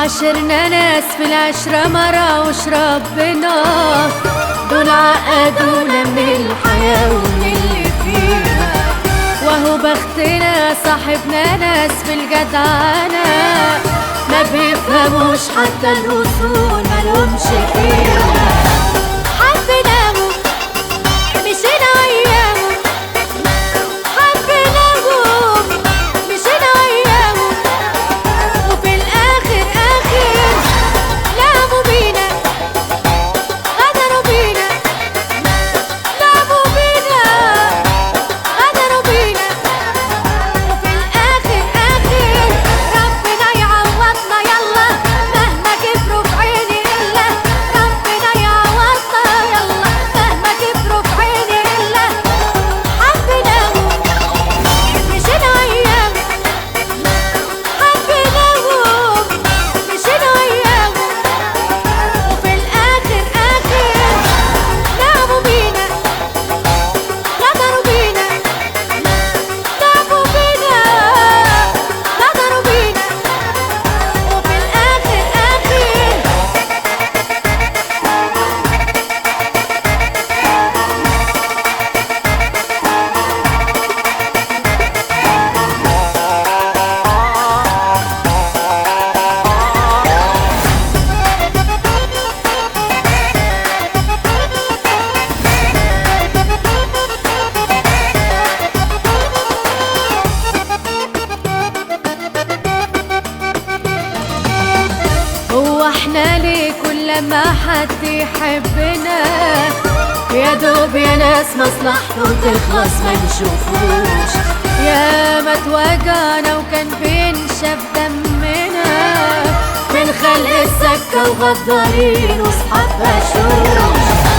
عاشرنا ناس في العشرة مرة وش ربنا دول عقدونا من الحياة ومن اللي فيها وهو بختنا صاحبنا ناس في الجدعنة ما بيفهموش حتى الوصول ملهمش فيها حبيناهم مشينا وياهم حبيناهم مشينا وياهم وفي الآخر آخر لعبوا بينا غدروا بينا لعبوا بينا غدروا بينا وفي الآخر آخر ربنا يعوضنا يلا مهما كبروا في عيني إلا ربنا يعوضنا يلا مهما كبروا في عيني إلا حبيناهم مشينا وياهم حبيناهم مشينا وياهم وفي الآخر آخر لعبوا بينا غدروا بينا لعبوا بينا غدروا بينا وفي الآخر آخر هو احنا ليه كل ما حد يحبنا يا دوب يا ناس مصلحته تخلص ما نشوفوش يا ما توجعنا وكان بينشف دمنا من خلق السكة وغدارين وصحاب بشوش